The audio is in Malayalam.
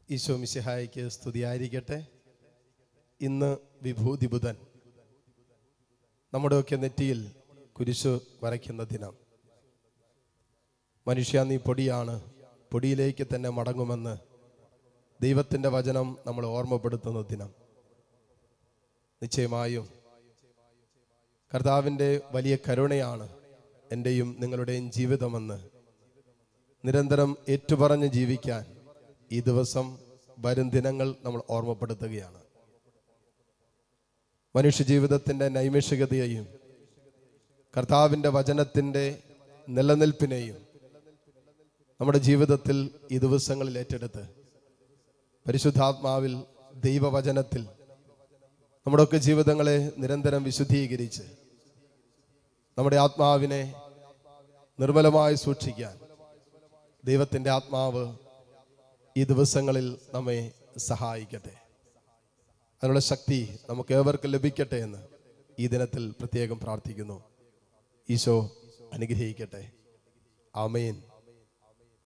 ഈശോ മിശിഹായിക്ക് സ്തുതിയായിരിക്കട്ടെ ഇന്ന് വിഭൂതി ബുധൻ നമ്മുടെയൊക്കെ നെറ്റിയിൽ കുരിശു വരയ്ക്കുന്ന ദിനം മനുഷ്യ നീ പൊടിയാണ് പൊടിയിലേക്ക് തന്നെ മടങ്ങുമെന്ന് ദൈവത്തിൻ്റെ വചനം നമ്മൾ ഓർമ്മപ്പെടുത്തുന്ന ദിനം നിശ്ചയമായും കർത്താവിൻ്റെ വലിയ കരുണയാണ് എൻ്റെയും നിങ്ങളുടെയും ജീവിതമെന്ന് നിരന്തരം ഏറ്റുപറഞ്ഞ് ജീവിക്കാൻ ഈ ദിവസം വരും ദിനങ്ങൾ നമ്മൾ ഓർമ്മപ്പെടുത്തുകയാണ് മനുഷ്യജീവിതത്തിൻ്റെ നൈമിഷികതയെയും കർത്താവിൻ്റെ വചനത്തിൻ്റെ നിലനിൽപ്പിനെയും നമ്മുടെ ജീവിതത്തിൽ ഈ ദിവസങ്ങളിൽ ഏറ്റെടുത്ത് പരിശുദ്ധാത്മാവിൽ ദൈവവചനത്തിൽ നമ്മുടെയൊക്കെ ജീവിതങ്ങളെ നിരന്തരം വിശുദ്ധീകരിച്ച് നമ്മുടെ ആത്മാവിനെ നിർമ്മലമായി സൂക്ഷിക്കാൻ ദൈവത്തിൻ്റെ ആത്മാവ് ഈ ദിവസങ്ങളിൽ നമ്മെ സഹായിക്കട്ടെ അതിനുള്ള ശക്തി നമുക്ക് ഏവർക്കും ലഭിക്കട്ടെ എന്ന് ഈ ദിനത്തിൽ പ്രത്യേകം പ്രാർത്ഥിക്കുന്നു ഈശോ അനുഗ്രഹിക്കട്ടെ ആമേൻ